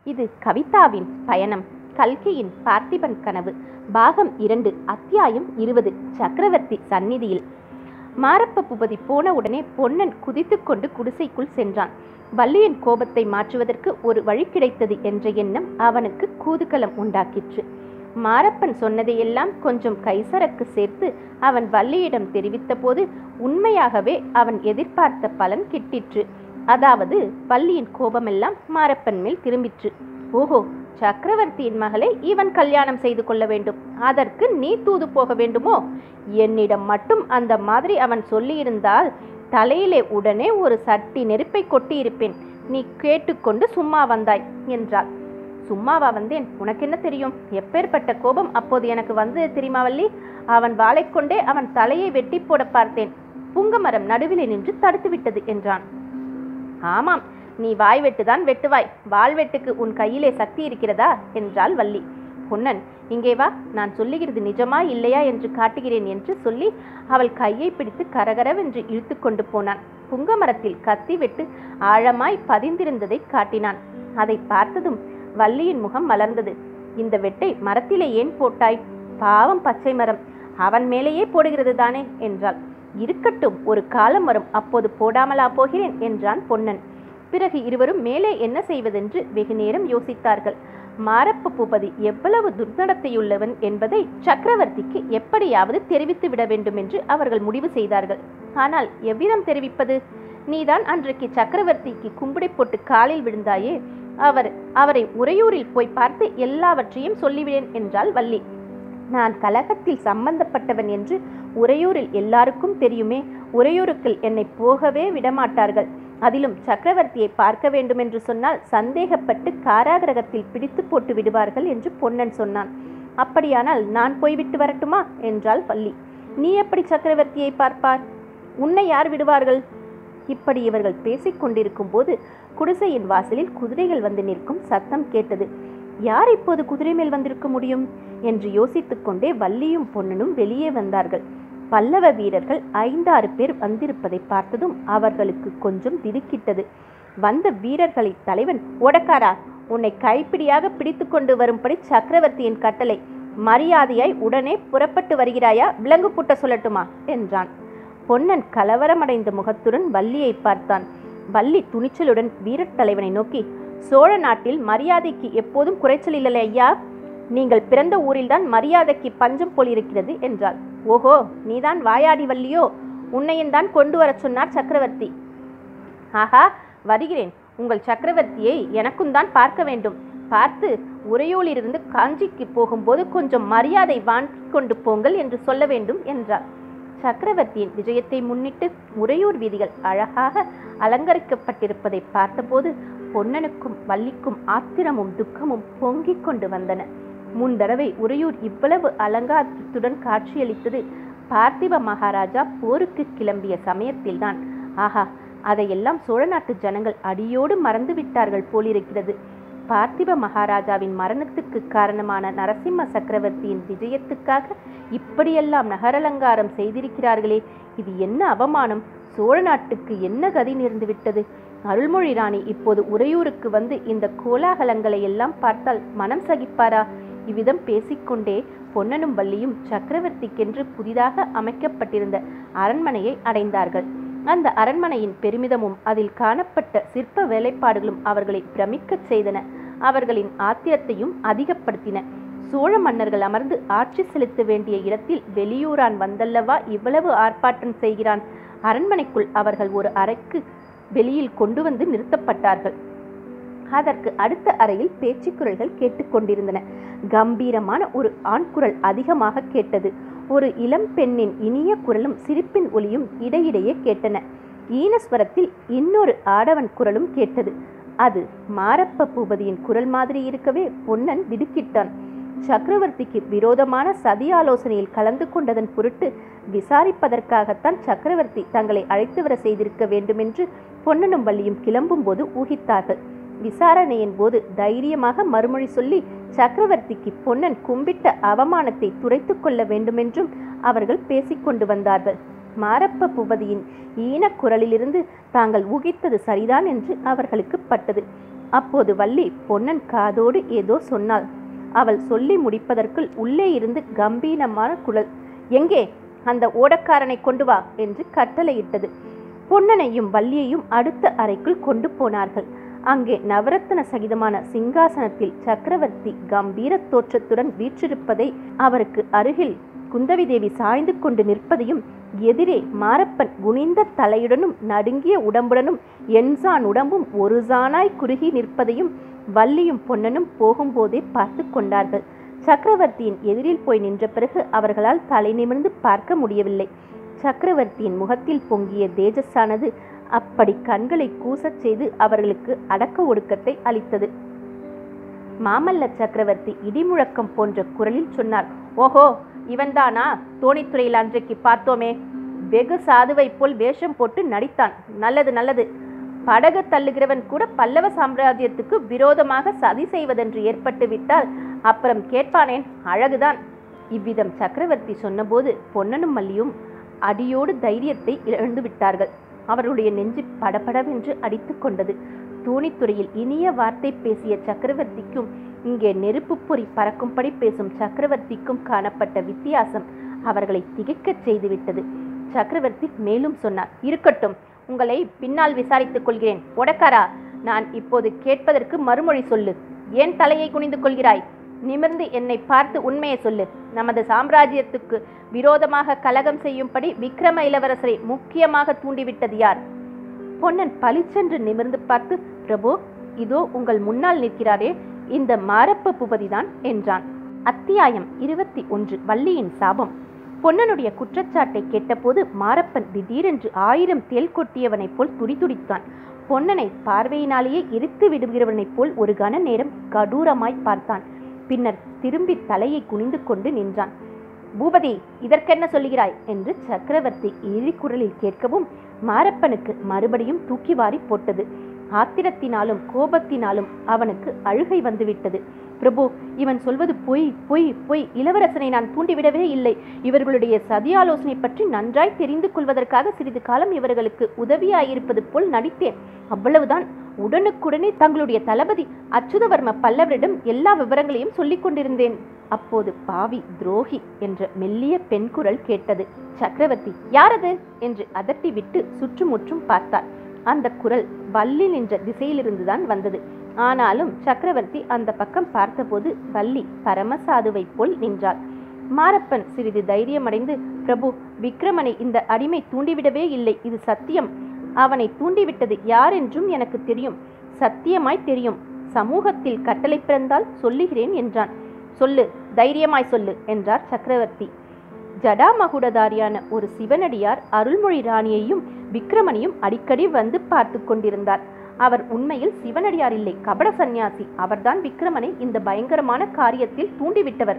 இது கவிதாவின் பயணம் கல்கியின் பார்த்திபன் கனவு பாகம் இரண்டு அத்தியாயம் இருபது சக்கரவர்த்தி சந்நிதியில் மாரப்ப பூபதி போன உடனே பொன்னன் குதித்துக்கொண்டு குடிசைக்குள் சென்றான் வள்ளியின் கோபத்தை மாற்றுவதற்கு ஒரு வழி கிடைத்தது என்ற எண்ணம் அவனுக்கு கூதுகலம் உண்டாக்கிற்று மாரப்பன் சொன்னதையெல்லாம் கொஞ்சம் கைசரக்கு சேர்த்து அவன் வள்ளியிடம் தெரிவித்தபோது உண்மையாகவே அவன் எதிர்பார்த்த பலன் கிட்டிற்று அதாவது வள்ளியின் கோபமெல்லாம் மாரப்பன் மேல் திரும்பிற்று ஓஹோ சக்கரவர்த்தியின் மகளை இவன் கல்யாணம் செய்து கொள்ள வேண்டும் அதற்கு நீ தூது போக வேண்டுமோ என்னிடம் மட்டும் அந்த மாதிரி அவன் சொல்லியிருந்தால் தலையிலே உடனே ஒரு சட்டி நெருப்பை கொட்டியிருப்பேன் நீ கேட்டுக்கொண்டு சும்மா வந்தாய் என்றாள் சும்மாவா வந்தேன் உனக்கு என்ன தெரியும் எப்பேற்பட்ட கோபம் அப்போது எனக்கு வந்தது தெரியுமா வள்ளி அவன் வாளைக் கொண்டே அவன் தலையை வெட்டி போட பார்த்தேன் புங்கமரம் நடுவிலே நின்று தடுத்து விட்டது என்றான் ஆமாம் நீ வாய் வெட்டுதான் வெட்டுவாய் வாள் வெட்டுக்கு உன் கையிலே சக்தி இருக்கிறதா என்றாள் வள்ளி பொன்னன் இங்கே வா நான் சொல்லுகிறது நிஜமா இல்லையா என்று காட்டுகிறேன் என்று சொல்லி அவள் கையை பிடித்து கரகரவென்று இழுத்து கொண்டு போனான் புங்கமரத்தில் கத்தி வெட்டு ஆழமாய் பதிந்திருந்ததை காட்டினான் அதை பார்த்ததும் வள்ளியின் முகம் மலர்ந்தது இந்த வெட்டை மரத்திலே ஏன் போட்டாய் பாவம் பச்சை மரம் அவன் மேலேயே போடுகிறது தானே என்றாள் இருக்கட்டும் ஒரு காலம் வரும் அப்போது போடாமலா போகிறேன் என்றான் பொன்னன் பிறகு இருவரும் மேலே என்ன செய்வதென்று வெகு நேரம் யோசித்தார்கள் மாரப்ப பூபதி எவ்வளவு துர்நடத்தையுள்ளவன் என்பதை சக்கரவர்த்திக்கு எப்படியாவது தெரிவித்து விட வேண்டும் என்று அவர்கள் முடிவு செய்தார்கள் ஆனால் எவ்விதம் தெரிவிப்பது நீதான் அன்றைக்கு சக்கரவர்த்திக்கு கும்பிடை போட்டு காலில் விழுந்தாயே அவர் அவரை உறையூரில் போய் பார்த்து எல்லாவற்றையும் சொல்லிவிடேன் என்றாள் வள்ளி நான் கலகத்தில் சம்பந்தப்பட்டவன் என்று உறையூரில் எல்லாருக்கும் தெரியுமே உறையூருக்கு என்னை போகவே விடமாட்டார்கள் அதிலும் சக்கரவர்த்தியை பார்க்க வேண்டும் என்று சொன்னால் சந்தேகப்பட்டு காராகிரகத்தில் பிடித்து போட்டு விடுவார்கள் என்று பொன்னன் சொன்னான் அப்படியானால் நான் போய்விட்டு வரட்டுமா என்றாள் வள்ளி நீ எப்படி சக்கரவர்த்தியை பார்ப்பார் உன்னை யார் விடுவார்கள் இப்படி இவர்கள் பேசிக் கொண்டிருக்கும் போது குடிசையின் வாசலில் குதிரைகள் வந்து நிற்கும் சத்தம் கேட்டது யார் இப்போது குதிரை மேல் வந்திருக்க முடியும் என்று யோசித்துக் கொண்டே வள்ளியும் பொன்னனும் வெளியே வந்தார்கள் பல்லவ வீரர்கள் ஐந்தாறு பேர் வந்திருப்பதை பார்த்ததும் அவர்களுக்கு கொஞ்சம் திடுக்கிட்டது வந்த வீரர்களை தலைவன் ஓடக்காரா உன்னை கைப்பிடியாக பிடித்து கொண்டு வரும்படி சக்கரவர்த்தியின் கட்டளை மரியாதையாய் உடனே புறப்பட்டு வருகிறாயா விலங்கு பூட்ட சொல்லட்டுமா என்றான் பொன்னன் கலவரமடைந்த முகத்துடன் வள்ளியை பார்த்தான் வள்ளி துணிச்சலுடன் வீரத் தலைவனை நோக்கி சோழ நாட்டில் மரியாதைக்கு எப்போதும் குறைச்சல் இல்லை ஐயா நீங்கள் பிறந்த ஊரில்தான் மரியாதைக்கு பஞ்சம் போல் இருக்கிறது என்றாள் ஓஹோ நீதான் வாயாடி வள்ளியோ உன்னையும் தான் கொண்டு வரச் சொன்னார் சக்கரவர்த்தி ஆஹா வருகிறேன் உங்கள் சக்கரவர்த்தியை எனக்கும் தான் பார்க்க வேண்டும் பார்த்து உறையூரிலிருந்து காஞ்சிக்கு போகும்போது கொஞ்சம் மரியாதை வாங்கிக் கொண்டு போங்கள் என்று சொல்ல வேண்டும் என்றார் சக்கரவர்த்தியின் விஜயத்தை முன்னிட்டு உறையூர் வீதிகள் அழகாக அலங்கரிக்கப்பட்டிருப்பதை பார்த்தபோது பொன்னனுக்கும் வள்ளிக்கும் ஆத்திரமும் துக்கமும் பொங்கிக் கொண்டு வந்தன முன் தடவை உறையூர் இவ்வளவு அலங்காரத்துடன் காட்சியளித்தது பார்த்திப மகாராஜா போருக்கு கிளம்பிய சமயத்தில்தான் ஆஹா அதையெல்லாம் சோழ நாட்டு ஜனங்கள் அடியோடு மறந்து விட்டார்கள் போலிருக்கிறது பார்த்திப மகாராஜாவின் மரணத்துக்கு காரணமான நரசிம்ம சக்கரவர்த்தியின் விஜயத்துக்காக இப்படியெல்லாம் நகரலங்காரம் செய்திருக்கிறார்களே இது என்ன அவமானம் சோழ நாட்டுக்கு என்ன கதி நேர்ந்து விட்டது அருள்மொழி ராணி இப்போது உறையூருக்கு வந்து இந்த கோலாகலங்களை எல்லாம் பார்த்தால் மனம் சகிப்பாரா இவ்விதம் பேசிக்கொண்டே பொன்னனும் வள்ளியும் சக்கரவர்த்திக்கென்று புதிதாக அமைக்கப்பட்டிருந்த அரண்மனையை அடைந்தார்கள் அந்த அரண்மனையின் பெருமிதமும் அதில் காணப்பட்ட சிற்ப வேலைப்பாடுகளும் அவர்களை பிரமிக்கச் செய்தன அவர்களின் ஆத்திரத்தையும் அதிகப்படுத்தின சோழ மன்னர்கள் அமர்ந்து ஆட்சி செலுத்த வேண்டிய இடத்தில் வெளியூரான் வந்தல்லவா இவ்வளவு ஆர்ப்பாட்டம் செய்கிறான் அரண்மனைக்குள் அவர்கள் ஒரு அறைக்கு வெளியில் கொண்டு வந்து நிறுத்தப்பட்டார்கள் அதற்கு அடுத்த அறையில் பேச்சுக்குரல்கள் கேட்டுக்கொண்டிருந்தன கம்பீரமான ஒரு ஆண் குரல் அதிகமாக கேட்டது ஒரு இளம் பெண்ணின் இனிய குரலும் சிரிப்பின் ஒலியும் இடையிடையே கேட்டன ஈனஸ்வரத்தில் இன்னொரு ஆடவன் குரலும் கேட்டது அது மாரப்ப பூபதியின் குரல் மாதிரி இருக்கவே பொன்னன் திடுக்கிட்டான் சக்கரவர்த்திக்கு விரோதமான சதி ஆலோசனையில் கலந்து கொண்டதன் பொருட்டு விசாரிப்பதற்காகத்தான் சக்கரவர்த்தி தங்களை அழைத்து வர செய்திருக்க வேண்டுமென்று பொன்னனும் வள்ளியும் கிளம்பும்போது ஊகித்தார்கள் விசாரணையின் போது தைரியமாக மறுமொழி சொல்லி சக்கரவர்த்திக்கு பொன்னன் கும்பிட்ட அவமானத்தை துரைத்து கொள்ள வேண்டுமென்றும் அவர்கள் பேசிக்கொண்டு வந்தார்கள் மாரப்ப பூபதியின் ஈனக் குரலிலிருந்து தாங்கள் ஊகித்தது சரிதான் என்று அவர்களுக்கு பட்டது அப்போது வள்ளி பொன்னன் காதோடு ஏதோ சொன்னாள் அவள் சொல்லி முடிப்பதற்குள் உள்ளே இருந்து கம்பீரமான குரல் எங்கே அந்த ஓடக்காரனை கொண்டு வா என்று கட்டளையிட்டது பொன்னனையும் வள்ளியையும் அடுத்த அறைக்குள் கொண்டு போனார்கள் அங்கே நவரத்ன சகிதமான சிங்காசனத்தில் சக்கரவர்த்தி கம்பீர தோற்றத்துடன் வீற்றிருப்பதை அவருக்கு அருகில் குந்தவி தேவி சாய்ந்து கொண்டு நிற்பதையும் எதிரே மாரப்பன் குனிந்த தலையுடனும் நடுங்கிய உடம்புடனும் எண்சான் உடம்பும் ஒரு சானாய் குறுகி நிற்பதையும் வள்ளியும் பொன்னனும் போகும்போதே பார்த்து கொண்டார்கள் சக்கரவர்த்தியின் எதிரில் போய் நின்ற பிறகு அவர்களால் தலை நிமிர்ந்து பார்க்க முடியவில்லை சக்கரவர்த்தியின் முகத்தில் பொங்கிய தேஜஸானது அப்படி கண்களை கூசச் செய்து அவர்களுக்கு அடக்க ஒடுக்கத்தை அளித்தது மாமல்ல சக்கரவர்த்தி இடிமுழக்கம் போன்ற குரலில் சொன்னார் ஓஹோ இவன்தானா தோணித்துறையில் அன்றைக்கு பார்த்தோமே வெகு சாதுவை போல் வேஷம் போட்டு நடித்தான் நல்லது நல்லது படகு தள்ளுகிறவன் கூட பல்லவ சாம்ராஜ்யத்துக்கு விரோதமாக சதி செய்வதென்று ஏற்பட்டு விட்டால் அப்புறம் கேட்பானேன் அழகுதான் இவ்விதம் சக்கரவர்த்தி சொன்னபோது பொன்னனும் மல்லியும் அடியோடு தைரியத்தை இழந்து விட்டார்கள் அவர்களுடைய நெஞ்சு படபடவென்று அடித்து கொண்டது தூணித்துறையில் இனிய வார்த்தை பேசிய சக்கரவர்த்திக்கும் இங்கே நெருப்பு பொறி பறக்கும்படி பேசும் சக்கரவர்த்திக்கும் காணப்பட்ட வித்தியாசம் அவர்களை திகைக்கச் செய்துவிட்டது சக்கரவர்த்தி மேலும் சொன்னார் இருக்கட்டும் உங்களை பின்னால் விசாரித்துக் கொள்கிறேன் ஒடக்காரா நான் இப்போது கேட்பதற்கு மறுமொழி சொல்லு ஏன் தலையை குனிந்து கொள்கிறாய் நிமிர்ந்து என்னை பார்த்து உண்மையை சொல்லு நமது சாம்ராஜ்யத்துக்கு விரோதமாக கலகம் செய்யும்படி விக்ரம இளவரசரை முக்கியமாக தூண்டிவிட்டது யார் பொன்னன் பளிச்சென்று நிமிர்ந்து பார்த்து பிரபு இதோ உங்கள் முன்னால் நிற்கிறாரே இந்த மாரப்ப பூபதிதான் என்றான் அத்தியாயம் இருபத்தி ஒன்று வள்ளியின் சாபம் பொன்னனுடைய குற்றச்சாட்டை கேட்டபோது மாரப்பன் திடீரென்று ஆயிரம் தேல் கொட்டியவனைப் போல் துடிதுடித்தான் பொன்னனை பார்வையினாலேயே எரித்து விடுகிறவனைப் போல் ஒரு கன நேரம் கடூரமாய் பார்த்தான் பின்னர் திரும்பி தலையை குனிந்து கொண்டு நின்றான் பூபதி இதற்கென்ன சொல்லுகிறாய் என்று சக்கரவர்த்தி இழிக்குரலில் கேட்கவும் மாரப்பனுக்கு மறுபடியும் தூக்கி வாரி போட்டது ஆத்திரத்தினாலும் கோபத்தினாலும் அவனுக்கு அழுகை வந்துவிட்டது பிரபு இவன் சொல்வது பொய் பொய் பொய் இளவரசனை நான் தூண்டிவிடவே இல்லை இவர்களுடைய சதி ஆலோசனை பற்றி நன்றாய் தெரிந்து கொள்வதற்காக சிறிது காலம் இவர்களுக்கு உதவியாயிருப்பது போல் நடித்தேன் அவ்வளவுதான் உடனுக்குடனே தங்களுடைய தளபதி அச்சுதவர்ம பல்லவரிடம் எல்லா விவரங்களையும் சொல்லிக் கொண்டிருந்தேன் அப்போது பாவி துரோகி என்ற மெல்லிய பெண் குரல் கேட்டது சக்கரவர்த்தி யாரது என்று அதட்டி விட்டு சுற்றுமுற்றும் பார்த்தார் அந்த குரல் வள்ளி நின்ற திசையிலிருந்துதான் வந்தது ஆனாலும் சக்கரவர்த்தி அந்த பக்கம் பார்த்தபோது வள்ளி பரமசாதுவை போல் நின்றாள் மாரப்பன் சிறிது தைரியமடைந்து பிரபு விக்ரமனை இந்த அடிமை தூண்டிவிடவே இல்லை இது சத்தியம் அவனை தூண்டிவிட்டது யார் என்றும் எனக்கு தெரியும் சத்தியமாய் தெரியும் சமூகத்தில் கட்டளை பிறந்தால் சொல்லுகிறேன் என்றான் சொல்லு தைரியமாய் சொல்லு என்றார் சக்கரவர்த்தி ஜடாமகுடதாரியான ஒரு சிவனடியார் அருள்மொழி ராணியையும் விக்ரமனையும் அடிக்கடி வந்து பார்த்து கொண்டிருந்தார் அவர் உண்மையில் சிவனடியார் இல்லை கபட சந்நியாசி அவர்தான் விக்ரமனை இந்த பயங்கரமான காரியத்தில் தூண்டிவிட்டவர்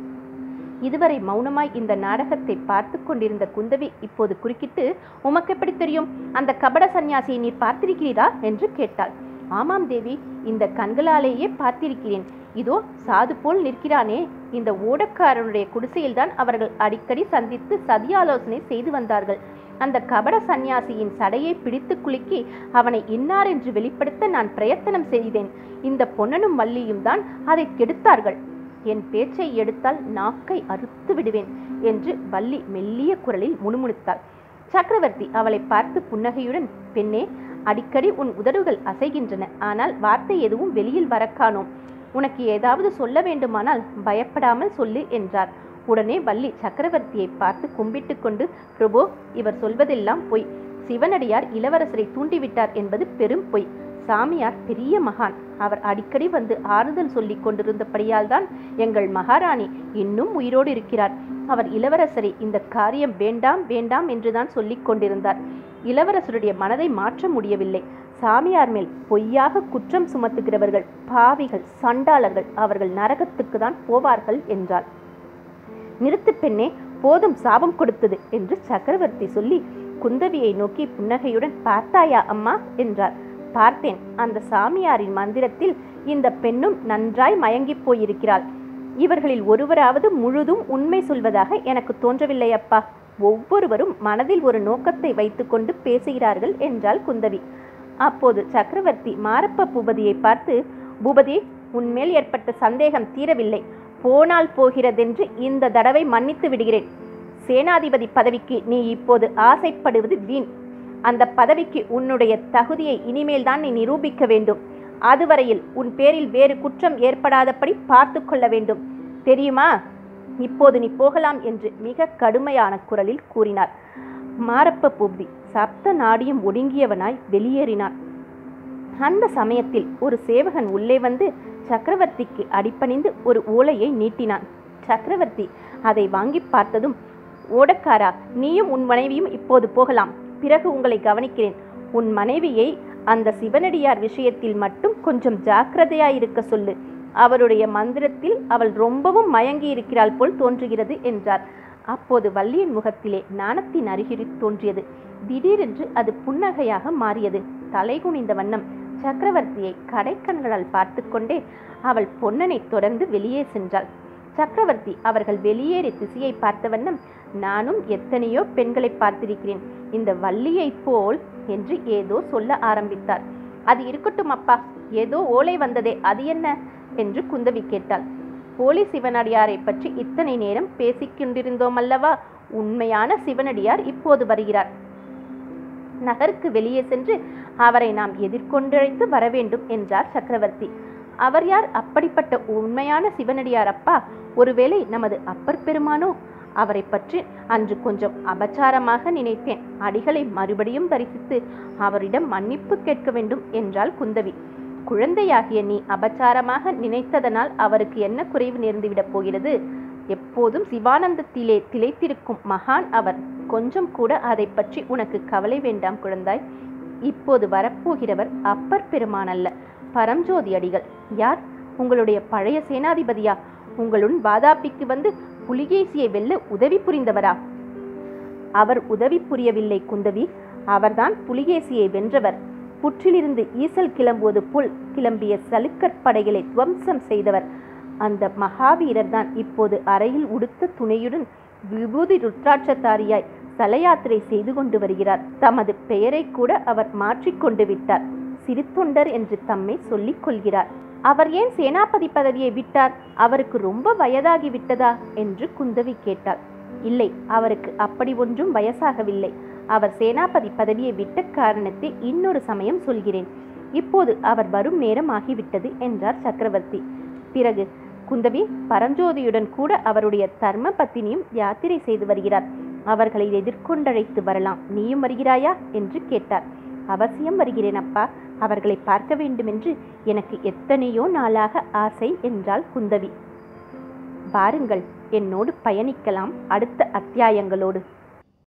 இதுவரை மௌனமாய் இந்த நாடகத்தை பார்த்து கொண்டிருந்த குந்தவி இப்போது குறுக்கிட்டு உமக்கு எப்படி தெரியும் அந்த கபட சந்நியாசியை நீர் பார்த்திருக்கிறீரா என்று கேட்டாள் ஆமாம் தேவி இந்த கண்களாலேயே பார்த்திருக்கிறேன் இதோ சாது போல் நிற்கிறானே இந்த ஓடக்காரனுடைய குடிசையில்தான் அவர்கள் அடிக்கடி சந்தித்து சதியாலோசனை செய்து வந்தார்கள் அந்த கபட சந்நியாசியின் சடையை பிடித்து குலுக்கி அவனை இன்னார் என்று வெளிப்படுத்த நான் பிரயத்தனம் செய்தேன் இந்த பொன்னனும் மல்லியும் தான் அதை கெடுத்தார்கள் என் பேச்சை எடுத்தால் நாக்கை அறுத்து விடுவேன் என்று வள்ளி மெல்லிய குரலில் முணுமுணுத்தாள் சக்கரவர்த்தி அவளை பார்த்து புன்னகையுடன் பெண்ணே அடிக்கடி உன் உதடுகள் அசைகின்றன ஆனால் வார்த்தை எதுவும் வெளியில் வரக்கானோம் உனக்கு ஏதாவது சொல்ல வேண்டுமானால் பயப்படாமல் சொல்லு என்றார் உடனே வள்ளி சக்கரவர்த்தியை பார்த்து கும்பிட்டு கொண்டு பிரபு இவர் சொல்வதெல்லாம் பொய் சிவனடியார் இளவரசரை தூண்டிவிட்டார் என்பது பெரும் பொய் சாமியார் பெரிய மகான் அவர் அடிக்கடி வந்து ஆறுதல் சொல்லிக் கொண்டிருந்தபடியால் தான் எங்கள் மகாராணி இன்னும் உயிரோடு இருக்கிறார் அவர் இளவரசரை இந்த காரியம் வேண்டாம் வேண்டாம் என்றுதான் சொல்லிக் கொண்டிருந்தார் இளவரசருடைய மனதை மாற்ற முடியவில்லை சாமியார் மேல் பொய்யாக குற்றம் சுமத்துகிறவர்கள் பாவிகள் சண்டாளர்கள் அவர்கள் நரகத்துக்கு தான் போவார்கள் என்றார் நிறுத்து பெண்ணே போதும் சாபம் கொடுத்தது என்று சக்கரவர்த்தி சொல்லி குந்தவியை நோக்கி புன்னகையுடன் பார்த்தாயா அம்மா என்றார் பார்த்தேன் அந்த சாமியாரின் மந்திரத்தில் இந்த பெண்ணும் நன்றாய் மயங்கிப் போயிருக்கிறாள் இவர்களில் ஒருவராவது முழுதும் உண்மை சொல்வதாக எனக்கு தோன்றவில்லை அப்பா ஒவ்வொருவரும் மனதில் ஒரு நோக்கத்தை வைத்துக்கொண்டு பேசுகிறார்கள் என்றாள் குந்தவி அப்போது சக்கரவர்த்தி மாரப்ப பூபதியை பார்த்து பூபதி உன்மேல் ஏற்பட்ட சந்தேகம் தீரவில்லை போனால் போகிறதென்று இந்த தடவை மன்னித்து விடுகிறேன் சேனாதிபதி பதவிக்கு நீ இப்போது ஆசைப்படுவது வீண் அந்த பதவிக்கு உன்னுடைய தகுதியை இனிமேல் தான் நீ நிரூபிக்க வேண்டும் அதுவரையில் உன் பேரில் வேறு குற்றம் ஏற்படாதபடி பார்த்து கொள்ள வேண்டும் தெரியுமா இப்போது நீ போகலாம் என்று மிக கடுமையான குரலில் கூறினார் மாரப்ப பூபதி சப்த நாடியும் ஒடுங்கியவனாய் வெளியேறினான் அந்த சமயத்தில் ஒரு சேவகன் உள்ளே வந்து சக்கரவர்த்திக்கு அடிபணிந்து ஒரு ஓலையை நீட்டினான் சக்கரவர்த்தி அதை வாங்கி பார்த்ததும் ஓடக்காரா நீயும் உன் மனைவியும் இப்போது போகலாம் பிறகு உங்களை கவனிக்கிறேன் உன் மனைவியை அந்த சிவனடியார் விஷயத்தில் மட்டும் கொஞ்சம் ஜாக்கிரதையாயிருக்க சொல்லு அவருடைய மந்திரத்தில் அவள் ரொம்பவும் மயங்கி இருக்கிறாள் போல் தோன்றுகிறது என்றார் அப்போது வள்ளியின் முகத்திலே நாணத்தின் அருகிரி தோன்றியது திடீரென்று அது புன்னகையாக மாறியது தலைகுனிந்த வண்ணம் சக்கரவர்த்தியை கடைக்கண்களால் பார்த்து கொண்டே அவள் பொன்னனை தொடர்ந்து வெளியே சென்றாள் சக்கரவர்த்தி அவர்கள் வெளியேறி திசையை பார்த்த வண்ணம் நானும் எத்தனையோ பெண்களை பார்த்திருக்கிறேன் இந்த வள்ளியைப் போல் என்று ஏதோ சொல்ல ஆரம்பித்தார் அது இருக்கட்டும் அப்பா ஏதோ ஓலை வந்ததே அது என்ன என்று குந்தவி கேட்டாள் போலி சிவனடியாரை பற்றி இத்தனை நேரம் பேசிக் கொண்டிருந்தோம் அல்லவா உண்மையான சிவனடியார் இப்போது வருகிறார் நகருக்கு வெளியே சென்று அவரை நாம் எதிர்கொண்டழைத்து வர வேண்டும் என்றார் சக்கரவர்த்தி அவர் யார் அப்படிப்பட்ட உண்மையான சிவனடியார் அப்பா ஒருவேளை நமது அப்பர் பெருமானோ அவரை பற்றி அன்று கொஞ்சம் அபச்சாரமாக நினைத்தேன் அடிகளை மறுபடியும் தரிசித்து அவரிடம் மன்னிப்பு கேட்க வேண்டும் என்றாள் குந்தவி குழந்தையாகிய நீ அபச்சாரமாக நினைத்ததனால் அவருக்கு என்ன குறைவு நேர்ந்துவிடப் போகிறது எப்போதும் சிவானந்தத்திலே திளைத்திருக்கும் மகான் அவர் கொஞ்சம் கூட அதை பற்றி உனக்கு கவலை வேண்டாம் குழந்தாய் இப்போது வரப்போகிறவர் அப்பர் பெருமான் அல்ல பரம்ஜோதி அடிகள் யார் உங்களுடைய பழைய சேனாதிபதியா உங்களுடன் வாதாபிக்கு வந்து புலிகேசியை வெல்ல உதவி புரிந்தவரா அவர் உதவி புரியவில்லை குந்தவி அவர்தான் புலிகேசியை வென்றவர் புற்றிலிருந்து ஈசல் கிளம்புவது போல் கிளம்பிய சலுக்கற் படைகளை துவம்சம் செய்தவர் அந்த மகாவீரர் தான் இப்போது அறையில் உடுத்த துணையுடன் விபூதி ருத்ராட்சத்தாரியாய் சலயாத்திரை செய்து கொண்டு வருகிறார் தமது பெயரை கூட அவர் மாற்றிக்கொண்டு விட்டார் சிறுத்தொண்டர் என்று தம்மை சொல்லிக் கொள்கிறார் அவர் ஏன் சேனாபதி பதவியை விட்டார் அவருக்கு ரொம்ப வயதாகி விட்டதா என்று குந்தவி கேட்டாள் இல்லை அவருக்கு அப்படி ஒன்றும் வயசாகவில்லை அவர் சேனாபதி பதவியை விட்ட காரணத்தை இன்னொரு சமயம் சொல்கிறேன் இப்போது அவர் வரும் நேரம் ஆகிவிட்டது என்றார் சக்கரவர்த்தி பிறகு குந்தவி பரஞ்சோதியுடன் கூட அவருடைய தர்ம பத்தினியும் யாத்திரை செய்து வருகிறார் அவர்களை எதிர்கொண்டழைத்து வரலாம் நீயும் வருகிறாயா என்று கேட்டார் அவசியம் வருகிறேன் அப்பா அவர்களை பார்க்க வேண்டுமென்று எனக்கு எத்தனையோ நாளாக ஆசை என்றாள் குந்தவி பாருங்கள் என்னோடு பயணிக்கலாம் அடுத்த அத்தியாயங்களோடு